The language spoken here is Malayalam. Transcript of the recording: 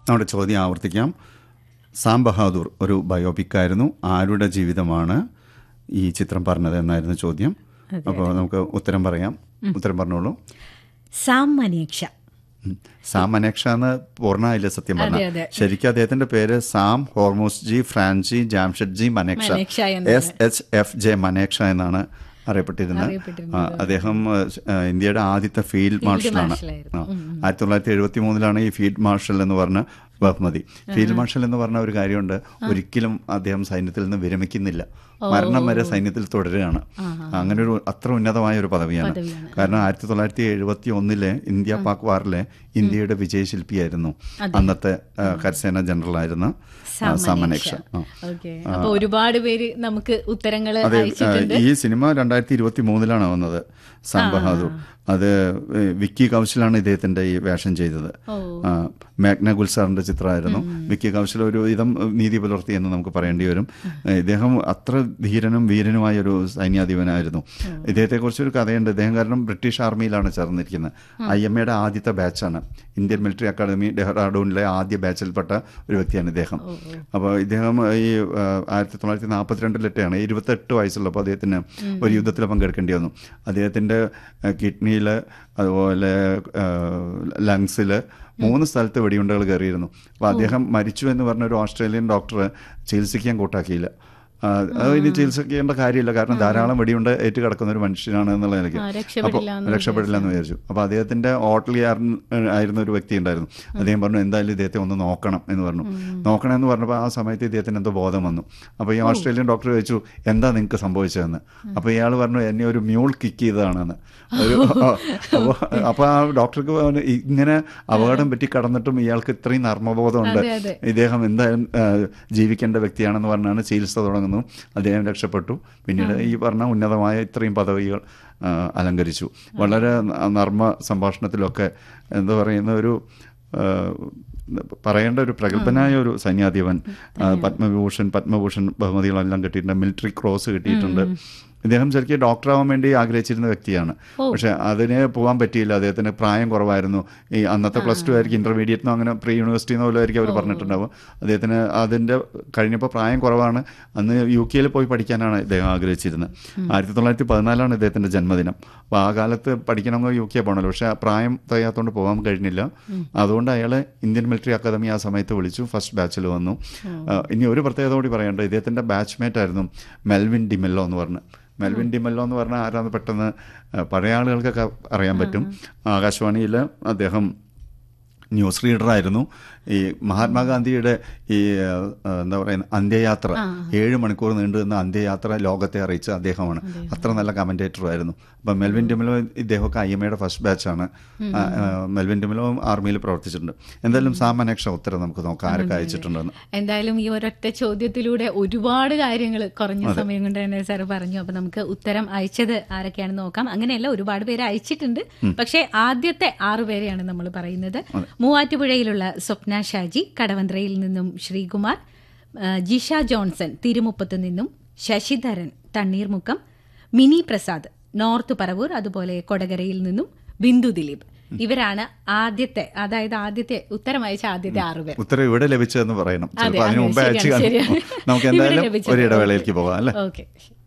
നമ്മുടെ ചോദ്യം ആവർത്തിക്കാം സാം ബഹാദൂർ ഒരു ബയോപിക് ആയിരുന്നു ആരുടെ ജീവിതമാണ് ഈ ചിത്രം പറഞ്ഞത് എന്നായിരുന്നു ചോദ്യം അപ്പോൾ നമുക്ക് ഉത്തരം പറയാം ഉത്തരം പറഞ്ഞോളൂ സാം മനേക്ഷ ഉം. സാം മനേക്ഷ എന്ന് പൂർണ്ണമായില്ല സത്യം അതെ, പറഞ്ഞ അതെ. ശരിക്കും അദ്ദേഹത്തിന്റെ പേര് സാം ഹോർമോസ് ജി ഫ്രാൻജി ജാംഷഡ് ജി മനേക്ഷ മനേക്ഷ എന്നാണ്. S H F J Manekshaw എന്നാണ് അറിയപ്പെട്ടിരുന്നത് അറിയപ്പെട്ടിരുന്നത്. ആ, അദ്ദേഹം ആ, ഇന്ത്യയുടെ ആദ്യത്തെ ഫീൽഡ് മാർഷലാണ് മാർഷലായിരുന്നു. ആ. ആയിരത്തി തൊള്ളായിരത്തി എഴുപത്തി മൂന്നിലാണ് ഈ ഫീൽഡ് മാർഷൽ എന്ന് പറഞ്ഞ ബഹുമതി ഫീൽഡ് മാർഷൽ എന്ന് പറഞ്ഞ ഒരു കാര്യമുണ്ട് ഒരിക്കലും അദ്ദേഹം സൈന്യത്തിൽ നിന്ന് വിരമിക്കുന്നില്ല മരണം വരെ സൈന്യത്തിൽ തുടരുകയാണ് അങ്ങനെ ഒരു അത്ര ഉന്നതമായ ഒരു പദവിയാണ് പദവിയാണ്. കാരണം ആയിരത്തി തൊള്ളായിരത്തി എഴുപത്തി ഒന്നിലെ ഇന്ത്യ പാക് വാറിലെ ഇന്ത്യയുടെ വിജയശില്പിയായിരുന്നു അന്നത്തെ ആ, കരസേന ജനറൽ ആയിരുന്ന ആ, സാമനേക്ഷ ആ. ഓക്കെ അപ്പൊ ഒരുപാട് പേര് നമുക്ക് ഉത്തരങ്ങൾ അതെ അയച്ചിട്ടുണ്ട് ഈ സിനിമ രണ്ടായിരത്തി ഇരുപത്തി മൂന്നിലാണ് വന്നത് സാം ബഹാദൂർ അത് ഏ, വിക്കി കൗശലാണ് ഇദ്ദേഹത്തിന്റെ ഈ വേഷം ചെയ്തത് ഓ. ആ, മേഘ്ന ഗുൽസാറിന്റെ ചിത്രമായിരുന്നു വിക്കി കൗശൽ ഒരു വിധം നീതി പുലർത്തി എന്ന് നമുക്ക് പറയേണ്ടി വരും ഏ, ഇദ്ദേഹം അത്ര ധീരനും വീരനുമായ ഒരു സൈന്യാധിപനായിരുന്നു ഇദ്ദേഹത്തെക്കുറിച്ച് ഒരു കഥയുണ്ട് ഇദ്ദേഹം കാരണം ബ്രിട്ടീഷ് ആർമിയിലാണ് ചേർന്നിരിക്കുന്നത് ഐ എം എയുടെ ആദ്യത്തെ ബാച്ചാണ് ഇന്ത്യൻ മിലിറ്ററി അക്കാദമി ഡെഹ്റാഡൂണിലെ ആദ്യ ബാച്ചിൽപ്പെട്ട ഒരു വ്യക്തിയാണ് ഇദ്ദേഹം അപ്പോൾ ഇദ്ദേഹം ഈ ആ, ആയിരത്തി തൊള്ളായിരത്തി നാൽപ്പത്തിരണ്ടിലെട്ടാണ് ഇരുപത്തെട്ട് വയസ്സുള്ളപ്പോൾ അദ്ദേഹത്തിന് ഒരു യുദ്ധത്തിൽ പങ്കെടുക്കേണ്ടി വന്നു അദ്ദേഹത്തിൻ്റെ കിഡ്നിയിൽ അതുപോലെ ലങ്സിൽ മൂന്ന് സ്ഥലത്ത് വെടിയുണ്ടകൾ കയറിയിരുന്നു അപ്പോൾ അദ്ദേഹം മരിച്ചു എന്ന് പറഞ്ഞ ഒരു ഓസ്ട്രേലിയൻ ഡോക്ടർ ചികിത്സിക്കാൻ കൂട്ടാക്കിയില്ല ആ, അത് ഇനി ചികിത്സിക്കേണ്ട കാര്യമില്ല കാരണം ധാരാളം വെടിയുണ്ട് ഏറ്റ് കിടക്കുന്ന ഒരു മനുഷ്യനാണ് എന്നുള്ള നിലയ്ക്ക് ആ, അപ്പോൾ രക്ഷപ്പെടില്ല എന്ന് രക്ഷപ്പെടില്ല എന്ന് വിചാരിച്ചു അപ്പോൾ അദ്ദേഹത്തിന്റെ ഓട്ടലി ആയിരുന്ന ഒരു വ്യക്തി ഉണ്ടായിരുന്നു അദ്ദേഹം പറഞ്ഞു എന്തായാലും ഇദ്ദേഹത്തെ ഒന്ന് നോക്കണം എന്ന് പറഞ്ഞു നോക്കണം എന്ന് പറഞ്ഞപ്പോൾ ആ സമയത്ത് ഇദ്ദേഹത്തിന് എന്തോ ബോധം വന്നു അപ്പോൾ ഈ ഓസ്ട്രേലിയൻ ഡോക്ടർ ചോദിച്ചു എന്താ നിങ്ങൾക്ക് സംഭവിച്ചതെന്ന് അപ്പോൾ ഇയാൾ പറഞ്ഞു എന്നെ ഒരു മ്യൂൾ കിക്ക് ചെയ്തതാണെന്ന് ഒരു അപ്പോൾ അപ്പോൾ ആ ഡോക്ടർക്ക് പറഞ്ഞു, ഇങ്ങനെ അപകടം പറ്റി കടന്നിട്ടും ഇയാൾക്ക് ഇത്രയും നർമ്മബോധമുണ്ട് അതെ, അതെ. ഇദ്ദേഹം എന്തായാലും ആ, ജീവിക്കേണ്ട വ്യക്തിയാണെന്ന് പറഞ്ഞാണ് ചികിത്സ തുടങ്ങുന്നു അദ്ദേഹം രക്ഷപ്പെട്ടു പിന്നീട് ഈ പറഞ്ഞ ഉന്നതമായ ഇത്രയും പദവികൾ ആ, അലങ്കരിച്ചു വളരെ ന- നർമ്മ സംഭാഷണത്തിലൊക്കെ എന്താ പറയുന്ന ഒരു ആ, പറയേണ്ട ഒരു പ്രഗത്ഭനായ ഒരു സൈന്യാധിപൻ ആ, പത്മവിഭൂഷൺ പത്മഭൂഷൺ ബഹുമതികളെല്ലാം കിട്ടിയിട്ടുണ്ട് മിലിറ്ററി ക്രോസ് കിട്ടിയിട്ടുണ്ട് ഇദ്ദേഹം ശരിക്കും ഡോക്ടറാവാൻ വേണ്ടി ആഗ്രഹിച്ചിരുന്ന വ്യക്തിയാണ് പക്ഷെ അതിന് പോകാൻ പറ്റിയില്ല അദ്ദേഹത്തിന് പ്രായം കുറവായിരുന്നു ഈ അന്നത്തെ പ്ലസ് ടു ആയിരിക്കും ഇന്റർമീഡിയറ്റിനോ അങ്ങനെ പ്രീ യൂണിവേഴ്സിറ്റിന്നോ വല്ലതും ആയിരിക്കും അവർ പറഞ്ഞിട്ടുണ്ടാവും അദ്ദേഹത്തിന് അതിൻ്റെ കഴിഞ്ഞപ്പോൾ പ്രായം കുറവാണ് അന്ന് യു കെയിൽ പോയി പഠിക്കാനാണ് ഇദ്ദേഹം ആഗ്രഹിച്ചിരുന്നത് ആയിരത്തി തൊള്ളായിരത്തി പതിനാലാണ് ഇദ്ദേഹത്തിൻ്റെ ജന്മദിനം അപ്പോൾ ആ കാലത്ത് പഠിക്കണമെങ്കിൽ യു കെ പോകണമല്ലോ പക്ഷേ ആ പ്രായം തികയാത്തതുകൊണ്ട് പോകാൻ കഴിഞ്ഞില്ല അതുകൊണ്ട് അയാൾ ഇന്ത്യൻ മിലിറ്ററി അക്കാദമി ആ സമയത്ത് വിളിച്ചു ഫസ്റ്റ് ബാച്ചിൽ വന്നു ആ, ഇനി ഒരു പ്രത്യേകത കൂടി പറയേണ്ടത് ഇദ്ദേഹത്തിൻ്റെ ബാച്ച്മേറ്റ് ആയിരുന്നു മെൽവിൻ ഡിമെല്ലോ എന്ന് പറഞ്ഞ് മെൽവിൻ ഡിമെല്ലോ എന്ന് പറഞ്ഞാൽ ആരാന്ന് പെട്ടെന്ന് ആ, പഴയ ആളുകൾക്കൊക്കെ അറിയാൻ പറ്റും ആകാശവാണിയിൽ അദ്ദേഹം ന്യൂസ് റീഡറായിരുന്നു ഈ മഹാത്മാഗാന്ധിയുടെ ഈ ആ, എന്താ പറയുക അന്ത്യയാത്ര ഏഴ് മണിക്കൂർ നീണ്ടു നിന്ന അന്ത്യയാത്ര ലോകത്തെ അറിയിച്ച അദ്ദേഹമാണ് അത്ര നല്ല കമൻറ്റേറ്ററും ആയിരുന്നു അപ്പം മെൽവിൻ ഡിമിലോ ഇദ്ദേഹമൊക്കെ ഐ എം എയുടെ ഫസ്റ്റ് ബാച്ചാണ് ആ, ആ, മെൽവിൻ ഡിമിലോ ആർമിയിൽ പ്രവർത്തിച്ചിട്ടുണ്ട് എന്തായാലും സാമാന്യക്ഷ ഉത്തരം നമുക്ക് നോക്കാം ആരൊക്കെ അയച്ചിട്ടുണ്ടെന്ന് എന്തായാലും ഈ ഒരൊറ്റ ചോദ്യത്തിലൂടെ ഒരുപാട് കാര്യങ്ങൾ കുറഞ്ഞ സമയം കൊണ്ട് തന്നെ സാർ പറഞ്ഞു അപ്പൊ നമുക്ക് ഉത്തരം അയച്ചത് ആരൊക്കെയാണെന്ന് നോക്കാം അങ്ങനെയല്ല ഒരുപാട് പേര് അയച്ചിട്ടുണ്ട് പക്ഷേ ആദ്യത്തെ ആറു പേരെയാണ് നമ്മൾ പറയുന്നത് മൂവാറ്റുപുഴയിലുള്ള സ്വപ്ന ഷാജി കടവന്ത്രയിൽ നിന്നും ശ്രീകുമാർ ആ, ജിഷ ജോൺസൺ തിരുമുപ്പത്ത് നിന്നും ശശിധരൻ തണ്ണീർമുക്കം മിനി പ്രസാദ് നോർത്ത് പറവൂർ അതുപോലെ കൊടകരയിൽ നിന്നും ബിന്ദു ദിലീപ് ഇവരാണ് ആദ്യത്തെ അതായത് ആദ്യത്തെ ഉത്തരം അയച്ച ആദ്യത്തെ ആറുപേർ ഉത്തരം ഇവിടെ ലഭിച്ചതെന്ന് പറയണം അതെ, ചിലപ്പോൾ അതിന് അതെ, മുമ്പേ ശരിയാണ്, അയച്ചു കാണും ശരിയാണ്. നമുക്ക് ഇവിടെ എന്തായാലും ലഭിച്ചത്. ഒരു ഇടവേളയിലേക്ക് പോകാം അല്ലേ ഓക്കെ